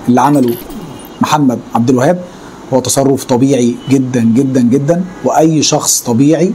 اللي عمله محمد عبد الوهاب هو تصرف طبيعي جدا جدا جدا واي شخص طبيعي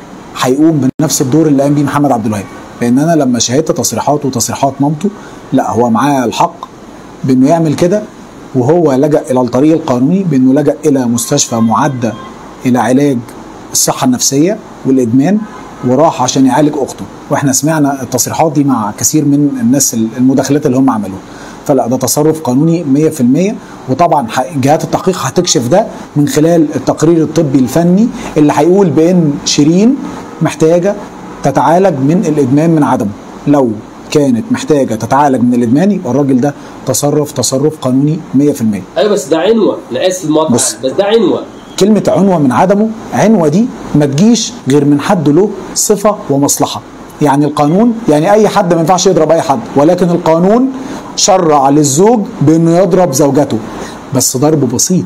هيقوم بنفس الدور اللي قام بيه محمد عبد الوهاب لان انا لما شاهدت تصريحاته وتصريحات مامته لا هو معاه الحق بانه يعمل كده وهو لجا الى الطريق القانوني بانه لجا الى مستشفى معده الى علاج الصحه النفسيه والادمان وراح عشان يعالج اخته واحنا سمعنا التصريحات دي مع كثير من الناس المداخلات اللي هم عملوها فلا ده تصرف قانوني 100% وطبعا ح- جهات التحقيق هتكشف ده من خلال التقرير الطبي الفني اللي هيقول بان شيرين محتاجه تتعالج من الادمان من عدمه لو كانت محتاجه تتعالج من الادمان يبقى الراجل ده تصرف تصرف قانوني 100% ايوه بس ده عنوه انا اسف المقاطعه بص. بس ده عنوه كلمة عنوة من عدمه عنوة دي ما تجيش غير من حد له صفة ومصلحة يعني القانون يعني أي حد ما ينفعش يضرب أي حد ولكن القانون شرع للزوج بأنه يضرب زوجته بس ضرب بسيط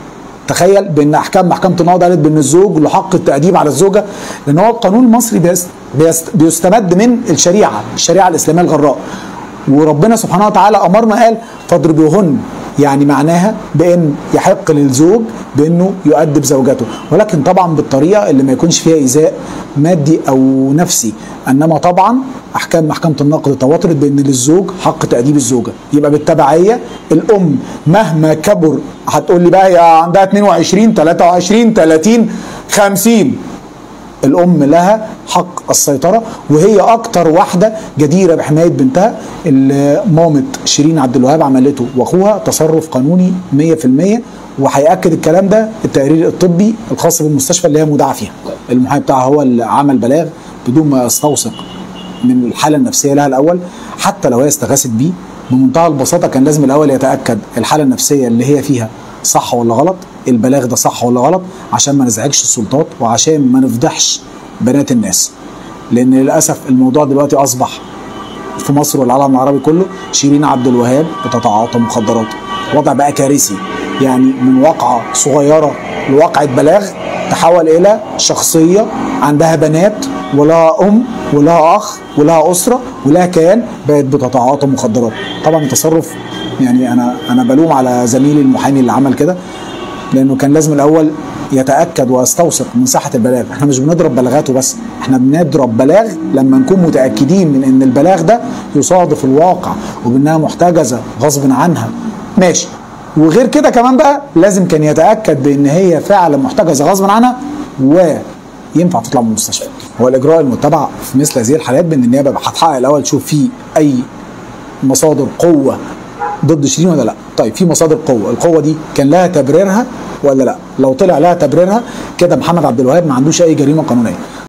تخيل بان احكام محكمه النقض قالت بان الزوج له حق التاديب على الزوجه لان هو القانون المصري بيست بيست بيستمد من الشريعه الشريعه الاسلاميه الغراء وربنا سبحانه وتعالى امرنا قال فاضربوهن يعني معناها بان يحق للزوج بانه يؤدب زوجته ولكن طبعا بالطريقه اللي ما يكونش فيها ايذاء مادي او نفسي انما طبعا احكام محكمه النقد تواترت بان للزوج حق تاديب الزوجه يبقى بالتبعيه الام مهما كبر هتقول لي بقى هي عندها 22 23 30 50 الام لها حق السيطره وهي اكتر واحده جديره بحمايه بنتها اللي مامه شيرين عبد الوهاب عملته واخوها تصرف قانوني 100% وهياكد الكلام ده التقرير الطبي الخاص بالمستشفى اللي هي مدعى فيها المحامي بتاعها هو اللي عمل بلاغ بدون ما يستوثق من الحاله النفسيه لها الاول حتى لو هي استغاثت بيه بمنتهى البساطه كان لازم الاول يتاكد الحاله النفسيه اللي هي فيها صح ولا غلط البلاغ ده صح ولا غلط عشان ما نزعجش السلطات وعشان ما نفضحش بنات الناس لان للاسف الموضوع دلوقتي اصبح في مصر والعالم العربي كله شيرين عبد الوهاب بتتعاطى مخدرات وضع بقى كارثي يعني من واقعه صغيره لواقعه بلاغ تحول الى شخصيه عندها بنات ولها ام ولها اخ ولها اسره ولها كيان بقت بتتعاطى مخدرات طبعا تصرف يعني انا انا بلوم على زميلي المحامي اللي عمل كده لانه كان لازم الاول يتاكد ويستوثق من صحه البلاغ احنا مش بنضرب بلاغاته بس احنا بنضرب بلاغ لما نكون متاكدين من ان البلاغ ده يصادف الواقع وبانها محتجزه غصب عنها ماشي وغير كده كمان بقى لازم كان يتاكد بان هي فعلا محتجزه غصب عنها وينفع تطلع من المستشفى هو الاجراء المتبع في مثل هذه الحالات بان النيابه هتحقق الاول تشوف في اي مصادر قوه ضد شيرين ولا لا طيب في مصادر قوه القوه دي كان لها تبريرها ولا لا لو طلع لها تبريرها كده محمد عبد الوهاب ما عندوش اي جريمه قانونيه